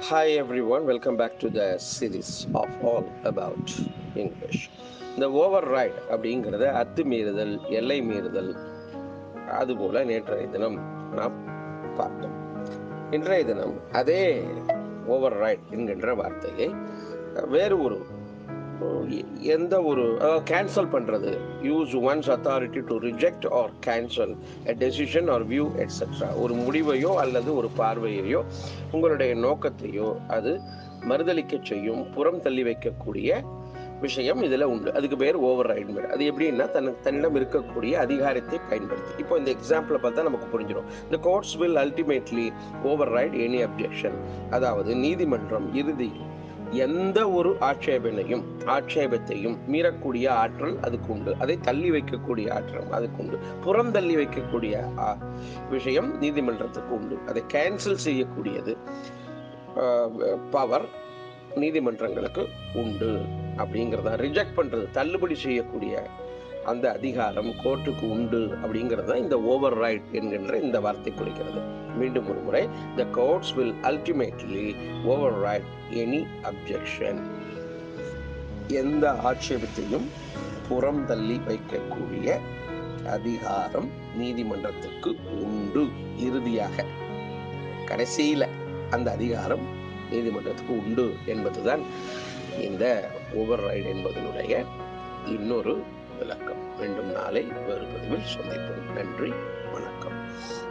Hi everyone, welcome back to the series of All About English. இந்த override அப்படிங்கிறத அத்துமீறுதல் எல்லை மீறுதல் அதுபோல நேற்றைய தினம் நாம் பார்த்தோம் இன்றைய தினம் அதே ஓவர் ரைட் என்கின்ற வார்த்தையை வேறு ஒரு எ- எந்த ஒரு கேன்சல் பண்றது use one's authority to reject or cancel a decision or view etcetera ஒரு முடிவையோ அல்லது ஒரு பார்வையையோ உங்களுடைய நோக்கத்தையோ அது மறுதளிக்க செய்யும் புறம் தள்ளி வைக்கக்கூடிய விஷயம் இதுல உண்டு அதுக்கு பேர் ஓவர் ரைட் பேர் அது எப்படின்னா தன் தன்னிடம் இருக்கக்கூடிய அதிகாரத்தை பயன்படுத்தி இப்போ இந்த எக்ஸாம்பிளை பார்த்தா நமக்கு புரிஞ்சிடும் இந்த courts will ultimately override any objection அதாவது நீதிமன்றம் இறுதி எந்த ஒரு ஆட்சேபனையும் ஆட்சேபத்தையும் மீறக்கூடிய ஆற்றல் அதுக்கு உண்டு அதை தள்ளி வைக்கக்கூடிய ஆற்றல் அதுக்கு உண்டு புறம் தள்ளி வைக்கக்கூடிய ஆ, விஷயம் நீதிமன்றத்துக்கு உண்டு அதை கேன்சல் செய்யக்கூடியது பவர் நீதிமன்றங்களுக்கு உண்டு அப்படிங்கிறத ரிஜெக்ட் பண்றது தள்ளுபடி செய்யக்கூடிய அந்த அதிகாரம் கோர்ட்டுக்கு உண்டு அப்படிங்கிறது தான் இந்த ஓவர் ரைட் என்கின்ற இந்த வார்த்தை குறிக்கிறது மீண்டும் ஒரு முறை the courts will ultimately override any objection எந்த ஆட்சேபத்தையும் புறம் தள்ளி வைக்கக்கூடிய அதிகாரம் நீதிமன்றத்துக்கு உண்டு இறுதியாக கடைசியில அந்த அதிகாரம் நீதிமன்றத்துக்கு உண்டு என்பதுதான் இந்த ஓவர் ரைடு என்பதனுடைய இன்னொரு விளக்கம் மீண்டும் நாளை வேறு பதிவில் சந்திப்போம் நன்றி வணக்கம்